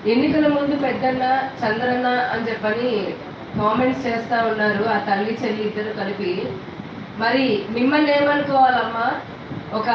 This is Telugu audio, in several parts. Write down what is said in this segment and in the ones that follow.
ఎన్నికల ముందు పెద్దన్న చంద్రన్న అని చెప్పని కామెంట్స్ చేస్తా ఉన్నారు ఆ తల్లి చెల్లి ఇద్దరు కలిపి మరి మిమ్మల్ని ఏమనుకోవాలమ్మా ఒక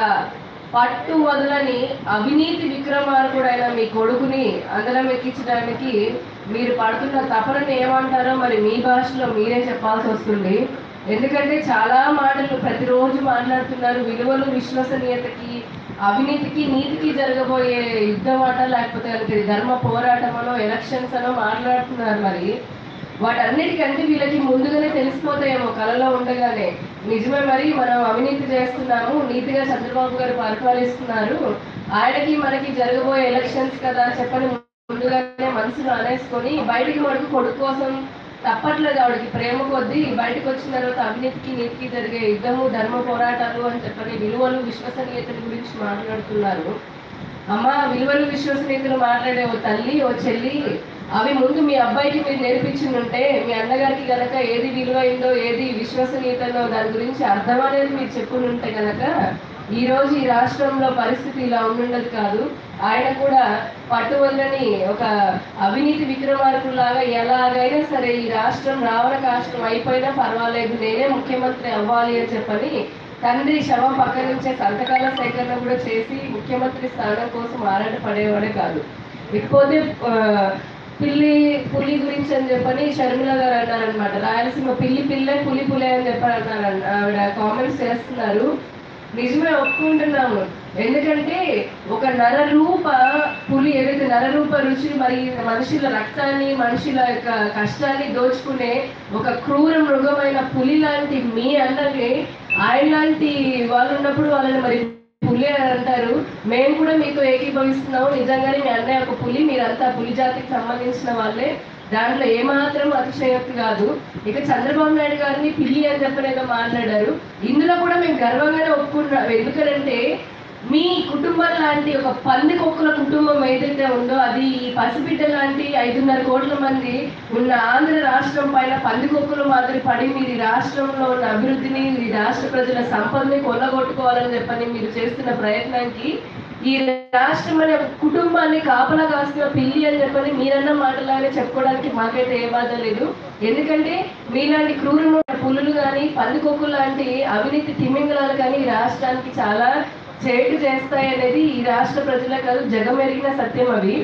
పట్టు వదలని అవినీతి విక్రమార్కుడైన మీ కొడుకుని అందరం ఎక్కించడానికి మీరు పడుతున్న తపనని ఏమంటారో మరి మీ భాషలో మీరే చెప్పాల్సి వస్తుంది ఎందుకంటే చాలా మాటలు ప్రతిరోజు మాట్లాడుతున్నారు విలువలు విశ్వసనీయతకి అవినీతికి నీతికి జరగబోయే యుద్ధమాట లేకపోతే కనుక ఇది ధర్మ పోరాటం అనో ఎలక్షన్స్ అనో మాట్లాడుతున్నారు మరి వాటన్నిటికంటే వీళ్ళకి ముందుగానే తెలిసిపోతాయేమో కలలో ఉండగానే నిజమే మరి మనం అవినీతి చేస్తున్నాము నీతిగా చంద్రబాబు గారు పరిపాలిస్తున్నారు ఆయనకి మనకి జరగబోయే ఎలక్షన్స్ కదా చెప్పని ముందుగానే మనసులో అనేసుకొని బయటికి మడుకు కొడుకు కోసం తప్పట్లేదు ఆవిడకి ప్రేమ కొద్దీ బయటకు వచ్చిన తర్వాత అవినీతికి నీతికి జరిగే యుద్ధము ధర్మ పోరాటాలు అని చెప్పని విలువలు విశ్వసనీయతల గురించి మాట్లాడుతున్నారు అమ్మ విలువలు విశ్వసనీయతలు మాట్లాడే ఓ తల్లి ఓ చెల్లి అవి ముందు మీ అబ్బాయికి మీరు నేర్పించుంటే మీ అన్నగారికి గనక ఏది విలువైందో ఏది విశ్వసనీయతలో దాని గురించి అర్థం అనేది మీరు చెప్పునుంటే గనక ఈ రోజు ఈ రాష్ట్రంలో పరిస్థితి ఇలా ఉండుండదు కాదు ఆయన కూడా పట్టువల్లని ఒక అవినీతి విక్రమార్కులాగా ఎలాగైనా సరే ఈ రాష్ట్రం రావణ కాష్టం అయిపోయినా పర్వాలేదు నేనే ముఖ్యమంత్రి అవ్వాలి అని చెప్పని తండ్రి శవం పక్క నుంచే సంతకాల సేకరణ కూడా చేసి ముఖ్యమంత్రి స్థానం కోసం ఆరాట పడేవాడే కాదు ఇకపోతే ఆ, పిల్లి పులి గురించి అని చెప్పని షర్మిల గారు అన్నారనమాట రాయలసీమ పిల్లి పిల్లే పులి పులే అని చెప్పని అన్నారు ఆవిడ కామెంట్స్ చేస్తున్నారు నిజమే ఒప్పుకుంటున్నాము ఎందుకంటే ఒక నరరూప పులి ఏదైతే నరరూప రుచి మరి మనుషుల రక్తాన్ని మనుషుల యొక్క కష్టాన్ని దోచుకునే ఒక క్రూర మృగమైన పులి లాంటి మీ అన్నకి ఆయన లాంటి వాళ్ళు ఉన్నప్పుడు వాళ్ళని మరి పులి అని అంటారు మేము కూడా మీతో ఏకీభవిస్తున్నాము నిజంగానే మీ అన్నయ్య ఒక పులి మీరంతా పులి జాతికి సంబంధించిన వాళ్ళే దాంట్లో ఏమాత్రం అతిశయోక్తి కాదు ఇక చంద్రబాబు నాయుడు గారిని పిల్లి అని చెప్పని ఏదో మాట్లాడారు ఇందులో కూడా మేము గర్వంగానే ఒప్పుకుంటున్నాం ఎందుకంటే మీ కుటుంబం లాంటి ఒక పంది కుక్కల కుటుంబం ఏదైతే ఉందో అది ఈ పసిబిడ్డ లాంటి ఐదున్నర కోట్ల మంది ఉన్న ఆంధ్ర రాష్ట్రం పైన పంది కుక్కలు మాదిరి పడి మీరు ఈ రాష్ట్రంలో ఉన్న అభివృద్ధిని ఈ రాష్ట్ర ప్రజల సంపదని కొల్లగొట్టుకోవాలని చెప్పని మీరు చేస్తున్న ప్రయత్నానికి ఈ రాష్ట్రం అనే ఒక కుటుంబాన్ని కాపలా కాస్తున్న పిల్లి అని చెప్పని మీరన్న మాటలానే చెప్పుకోవడానికి మాకైతే ఏ బాధ లేదు ఎందుకంటే మీలాంటి క్రూరము పులులు కానీ పందికొక్కులు లాంటి అవినీతి తిమింగలాలు కానీ ఈ రాష్ట్రానికి చాలా చేటు చేస్తాయి అనేది ఈ రాష్ట్ర ప్రజలే కాదు జగమెరిగిన సత్యం అవి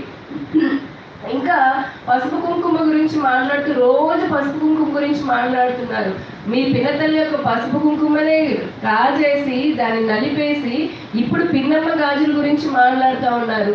ఇంకా పసుపు కుంకుమ గురించి మాట్లాడుతూ రోజు పసుపు కుంకుమ గురించి మాట్లాడుతున్నారు మీ పినతల్లి యొక్క పసుపు కుంకుమనే కాజేసి దాన్ని నలిపేసి ఇప్పుడు పిన్నమ్మ గాజుల గురించి మాట్లాడుతూ ఉన్నారు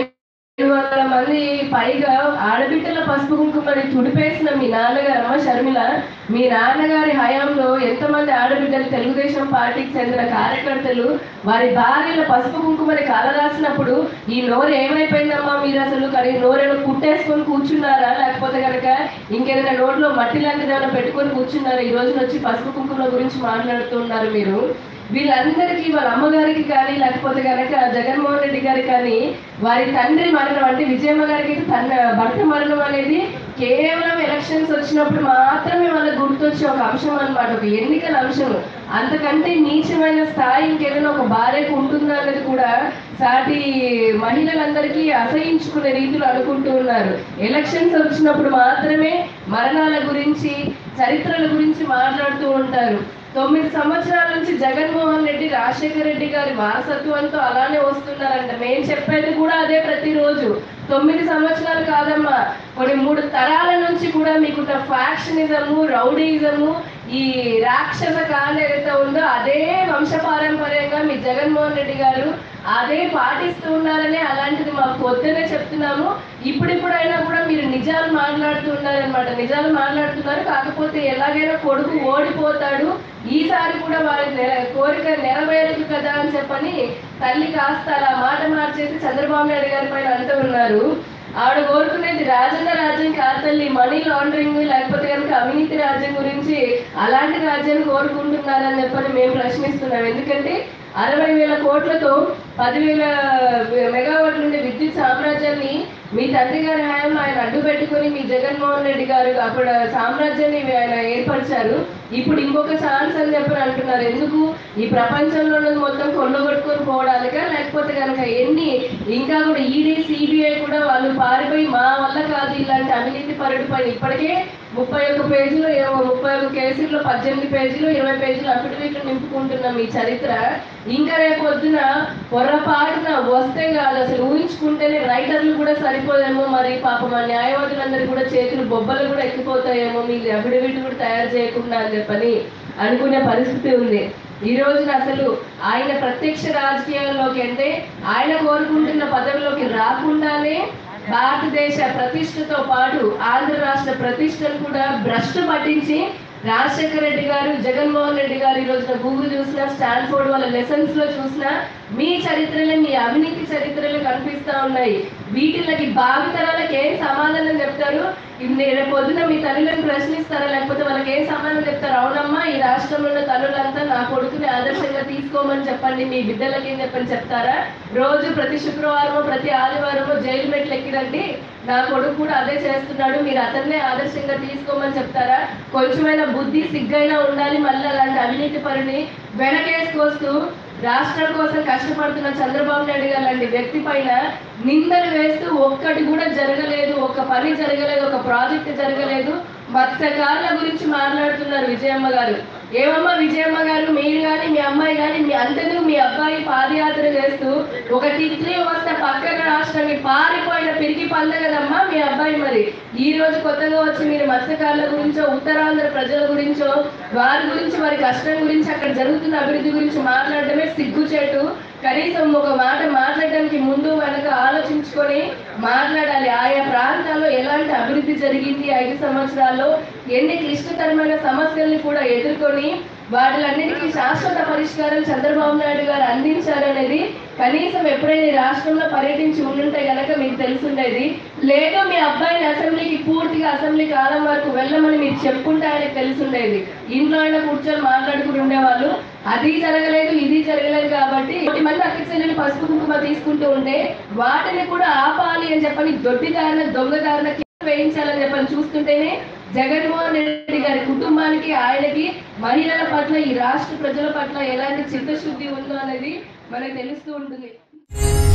రెండు వందల మంది పైగా ఆడబిడ్డల పసుపు కుంకుమని తుడిపేసిన మీ నాన్నగారు అమ్మ షర్మిల మీ నాన్నగారి హయాంలో ఎంతమంది ఆడబిడ్డలు తెలుగుదేశం పార్టీకి చెందిన కార్యకర్తలు వారి భార్యల పసుపు కుంకుమని కాలరాసినప్పుడు ఈ నోరు ఏమైపోయిందమ్మా మీరు అసలు కానీ నోరేమో కుట్టేసుకొని కూర్చున్నారా లేకపోతే కనుక ఇంకేదైనా నోట్లో మట్టి లాంటిది ఏమైనా పెట్టుకొని కూర్చున్నారా ఈ రోజున వచ్చి పసుపు కుంకుమ గురించి మాట్లాడుతున్నారు మీరు వీళ్ళందరికీ వాళ్ళ అమ్మగారికి కానీ లేకపోతే కనుక జగన్మోహన్ రెడ్డి గారి కానీ వారి తండ్రి మరణం అంటే విజయమ్మ గారికి తన భర్త మరణం అనేది కేవలం ఎలక్షన్స్ వచ్చినప్పుడు మాత్రమే వాళ్ళకి గుర్తొచ్చే ఒక అంశం అన్నమాట ఒక ఎన్నికల అంశం అంతకంటే నీచమైన స్థాయి ఇంకేదైనా ఒక భార్యకు ఉంటుందా అనేది కూడా సాటి మహిళలందరికీ అసహించుకునే రీతిలో అనుకుంటూ ఉన్నారు ఎలక్షన్స్ వచ్చినప్పుడు మాత్రమే మరణాల గురించి చరిత్రల గురించి మాట్లాడుతూ ఉంటారు తొమ్మిది సంవత్సరాల నుంచి జగన్మోహన్ రెడ్డి రాజశేఖర రెడ్డి గారి వారసత్వంతో అలానే వస్తున్నారంట మేము చెప్పేది కూడా అదే ప్రతిరోజు తొమ్మిది సంవత్సరాలు కాదమ్మా కొన్ని మూడు తరాల నుంచి కూడా మీకున్న ఫ్యాక్షనిజము రౌడీయిజము ఈ రాక్షస కాలం ఏదైతే ఉందో అదే వంశపారంపర్యంగా మీ జగన్మోహన్ రెడ్డి గారు అదే పాటిస్తూ ఉన్నారనే అలాంటిది మాకు పొద్దునే చెప్తున్నాము ఇప్పుడిప్పుడైనా కూడా మీరు నిజాలు మాట్లాడుతూ ఉన్నారనమాట నిజాలు మాట్లాడుతున్నారు కాకపోతే ఎలాగైనా కొడుకు ఓడిపోతాడు ఈసారి కూడా వారి నె- కోరిక నెరవేరదు కదా అని చెప్పని తల్లి కాస్త అలా మాట మార్చేసి చంద్రబాబు నాయుడు గారి పైన అంటూ ఉన్నారు ఆవిడ కోరుకునేది రాజన్న రాజ్యం కాదు తల్లి మనీ లాండరింగ్ లేకపోతే కనుక అవినీతి రాజ్యం గురించి అలాంటి రాజ్యాన్ని కోరుకుంటున్నారని చెప్పని మేము ప్రశ్నిస్తున్నాం ఎందుకంటే అరవై వేల కోట్లతో పదివేల మెగావాట్లు ఉండే విద్యుత్ సామ్రాజ్యాన్ని మీ తండ్రి గారి హయాంలో ఆయన అడ్డు పెట్టుకొని మీ జగన్మోహన్ రెడ్డి గారు అప్పుడు సామ్రాజ్యాన్ని ఆయన ఏర్పరిచారు ఇప్పుడు ఇంకొక ఛాన్స్ అని చెప్పి అంటున్నారు ఎందుకు ఈ ప్రపంచంలో ఉన్నది మొత్తం కొల్లగొట్టుకొని పోవడానికా లేకపోతే కనుక ఎన్ని ఇంకా కూడా ఈడీ సిబిఐ కూడా వాళ్ళు పారిపోయి మా వల్ల కాదు ఇలాంటి అవినీతి పరుడు పైన ఇప్పటికే ముప్పై ఒక్క పేజీలు ఏమో ముప్పై ఒక్క కేసుల్లో పద్దెనిమిది పేజీలు ఇరవై పేజీలు అఫిడవిట్లు నింపుకుంటున్నాం ఈ చరిత్ర ఇంకా రేపు పొద్దున పొరపాటున వస్తే కాదు అసలు ఊహించుకుంటేనే రైటర్లు కూడా సరిపోదేమో మరి పాపం ఆ న్యాయవాదులందరూ కూడా చేతులు బొబ్బలు కూడా ఎక్కిపోతాయేమో మీరు అఫిడవిట్ కూడా తయారు చేయకుండా అని చెప్పని అనుకునే పరిస్థితి ఉంది ఈ రోజున అసలు ఆయన ప్రత్యక్ష రాజకీయాల్లోకి అంటే ఆయన కోరుకుంటున్న పదవిలోకి రాకుండానే భారతదేశ ప్రతిష్టతో పాటు ఆంధ్ర రాష్ట్ర ప్రతిష్టను కూడా భ్రష్టు పట్టించి రాజశేఖర రెడ్డి గారు జగన్మోహన్ రెడ్డి గారు ఈ రోజున గూగుల్ చూసినా స్టాన్ఫోర్డ్ వాళ్ళ లెసన్స్ లో చూసినా మీ చరిత్రలే మీ అవినీతి చరిత్రలు కనిపిస్తా ఉన్నాయి వీటిలకి భావితరాలకు ఏం సమాధానం చెప్తారు ఇన్ని రేపు పొద్దున మీ తల్లులను ప్రశ్నిస్తారా లేకపోతే వాళ్ళకి ఏం సమాధానం చెప్తారు అవునమ్మా ఈ రాష్ట్రంలో ఉన్న తల్లులంతా నా కొడుకుని ఆదర్శంగా తీసుకోమని చెప్పండి మీ బిడ్డలకి ఏం చెప్పని చెప్తారా రోజు ప్రతి శుక్రవారము ప్రతి ఆదివారము జైలు మెట్లు ఎక్కిరండి నా కొడుకు కూడా అదే చేస్తున్నాడు మీరు అతన్నే ఆదర్శంగా తీసుకోమని చెప్తారా కొంచెమైనా బుద్ధి సిగ్గైనా ఉండాలి మళ్ళీ అలాంటి అవినీతి పనిని వెనకేసుకొస్తూ రాష్ట్రం కోసం కష్టపడుతున్న చంద్రబాబు నాయుడు గారు లాంటి వ్యక్తి పైన నిందలు వేస్తూ ఒక్కటి కూడా జరగలేదు ఒక పని జరగలేదు ఒక ప్రాజెక్ట్ జరగలేదు మత్స్యకారుల గురించి మాట్లాడుతున్నారు విజయమ్మ గారు ఏమమ్మా విజయమ్మ గారు మీరు కానీ మీ అమ్మాయి కానీ మీ అంతను మీ అబ్బాయి పాదయాత్ర చేస్తూ ఒక తిత్లీ వస్తే పక్కన రాష్ట్రానికి పారిపోయిన పిరికి పంద కదమ్మా మీ అబ్బాయి మరి ఈ రోజు కొత్తగా వచ్చి మీరు మత్స్యకారుల గురించో ఉత్తరాంధ్ర ప్రజల గురించో వారి గురించి వారి కష్టం గురించి అక్కడ జరుగుతున్న అభివృద్ధి గురించి మాట్లాడటమే సిగ్గుచేటు కనీసం ఒక మాట మాట్లాడడానికి ముందు వెనక ఆలోచించుకొని మాట్లాడాలి ఆయా ప్రాంతాల్లో ఎలాంటి అభివృద్ధి జరిగింది ఐదు సంవత్సరాల్లో ఎన్ని క్లిష్టతరమైన సమస్యల్ని కూడా ఎదుర్కొని వాటిలన్నిటికీ శాశ్వత పరిష్కారం చంద్రబాబు నాయుడు గారు అందించారనేది కనీసం ఎప్పుడైనా ఈ రాష్ట్రంలో పర్యటించి ఉండుంటే గనక మీకు తెలుసుండేది లేదు మీ అబ్బాయిని అసెంబ్లీకి పూర్తిగా అసెంబ్లీ కాలం వరకు వెళ్ళమని మీరు చెప్పుంటే ఆయనకు తెలుసుండేది ఇంట్లో అయినా కూర్చొని మాట్లాడుకుని ఉండేవాళ్ళు అది జరగలేదు ఇది జరగలేదు కాబట్టి కోటి మంది అక్క చెల్లెలు పసుపు కుంకుమ తీసుకుంటూ ఉంటే వాటిని కూడా ఆపాలి అని చెప్పని దొడ్డిదారిన దొంగదారిన వేయించాలని చెప్పని చూస్తుంటేనే జగన్మోహన్ రెడ్డి గారి కుటుంబానికి ఆయనకి మహిళల పట్ల ఈ రాష్ట్ర ప్రజల పట్ల ఎలాంటి చిత్తశుద్ధి ఉందో అనేది మనకు తెలుస్తూ ఉంటుంది